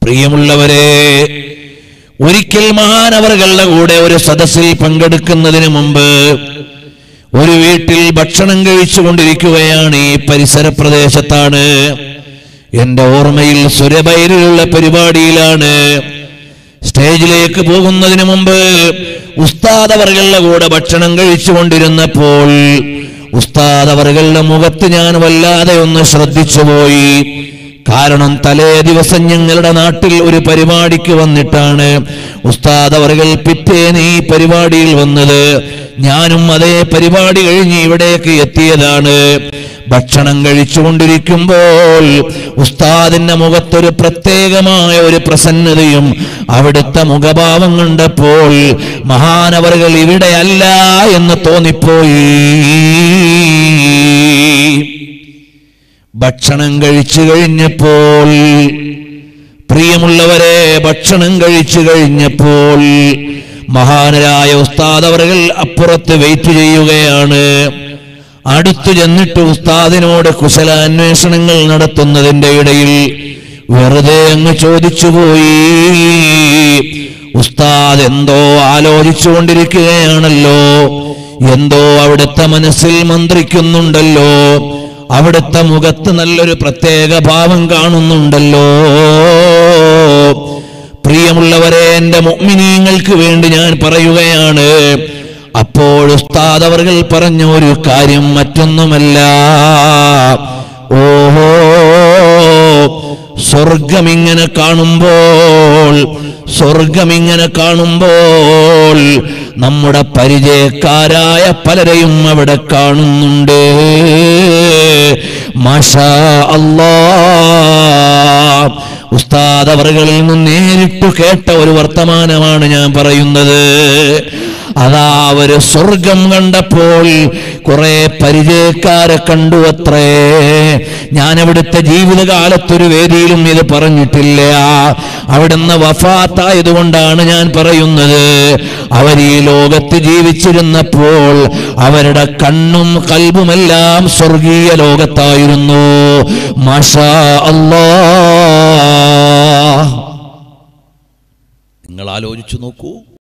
പ്രിയമുള്ളവരെ ഒരിക്കൽ മഹാനവറുകളുടെ കൂടെ ഒരു സദസ്സിൽ പങ്കെടുക്കുന്നതിന് മുമ്പ് ഒരു വീട്ടിൽ ഭക്ഷണം കഴിച്ചുകൊണ്ടിരിക്കുകയാണ് ഈ പരിസര പ്രദേശത്താണ് എന്റെ ഓർമ്മയിൽ സുരബൈരിലുള്ള പരിപാടിയിലാണ് സ്റ്റേജിലേക്ക് പോകുന്നതിന് മുമ്പ് ഉസ്താദ് അവറുകളുടെ കൂടെ ഭക്ഷണം കഴിച്ചുകൊണ്ടിരുന്നപ്പോൾ ഉസ്താദ് അവറുകളുടെ മുഖത്ത് ഞാൻ വല്ലാതെ ഒന്ന് ശ്രദ്ധിച്ചുപോയി കാരണം തലേ ദിവസം ഞങ്ങളുടെ നാട്ടിൽ ഒരു പരിപാടിക്ക് വന്നിട്ടാണ് ഉസ്താദ് അവറുകൾ പിറ്റേന്ന് ഈ പരിപാടിയിൽ വന്നത് ഞാനും അതേ പരിപാടി കഴിഞ്ഞ് ഇവിടേക്ക് എത്തിയതാണ് ഭക്ഷണം കഴിച്ചുകൊണ്ടിരിക്കുമ്പോൾ ഉസ്താദിന്റെ മുഖത്തൊരു പ്രത്യേകമായ ഒരു പ്രസന്നതയും അവിടുത്തെ മുഖഭാവം കണ്ടപ്പോൾ മഹാനവറുകൾ ഇവിടെയല്ല എന്ന് തോന്നിപ്പോയി ഭക്ഷണം കഴിച്ചു കഴിഞ്ഞപ്പോൾ പ്രിയമുള്ളവരെ ഭക്ഷണം കഴിച്ചു കഴിഞ്ഞപ്പോൾ മഹാനരായ ഉസ്താദ് അവറുകൾ അപ്പുറത്ത് വെയിറ്റ് ചെയ്യുകയാണ് അടുത്തു ചെന്നിട്ട് ഉസ്താദിനോട് കുശലാന്വേഷണങ്ങൾ നടത്തുന്നതിന്റെ ഇടയിൽ വെറുതെ അങ്ങ് ചോദിച്ചുപോയി ഉസ്താദ് എന്തോ ആലോചിച്ചുകൊണ്ടിരിക്കുകയാണല്ലോ എന്തോ അവിടുത്തെ മനസ്സിൽ മന്ത്രിക്കുന്നുണ്ടല്ലോ അവിടുത്തെ മുഖത്ത് നല്ലൊരു പ്രത്യേക ഭാവം കാണുന്നുണ്ടല്ലോ പ്രിയമുള്ളവരെ എന്റെ മുഅ്മിനീങ്ങൾക്ക് വേണ്ടി ഞാൻ പറയുകയാണ് അപ്പോൾ ഉസ്താദ് അവർകൾ പറഞ്ഞ ഒരു കാര്യം മറ്റൊന്നുമല്ല ഓഹോ സ്വർഗമിങ്ങനെ കാണുമ്പോൾ സ്വർഗമിങ്ങനെ കാണുമ്പോൾ നമ്മുടെ പരിചയക്കാരായ പലരെയും അവിടെ കാണുന്നുണ്ട് മാഷാ അല്ലാ ഉസ്താദ് അവറുകളിൽ നിന്ന് നേരിട്ട് കേട്ട ഒരു വർത്തമാനമാണ് ഞാൻ പറയുന്നത് അതാ ഒരു സ്വർഗം കണ്ടപ്പോൾ കുറെ പരിചയക്കാരെ കണ്ടു അത്രേ ഞാൻ അവിടുത്തെ ജീവിതകാലത്തൊരു വേദിയിലും ഇത് പറഞ്ഞിട്ടില്ല അവിടുന്ന് വഫാത്തായതുകൊണ്ടാണ് ഞാൻ പറയുന്നത് അവർ ഈ ലോകത്ത് ജീവിച്ചിരുന്നപ്പോൾ അവരുടെ കണ്ണും കൽബുമെല്ലാം സ്വർഗീയ ലോകത്തായിരുന്നു മാഷാ അല്ലാ നിങ്ങൾ ആലോചിച്ചു നോക്കൂ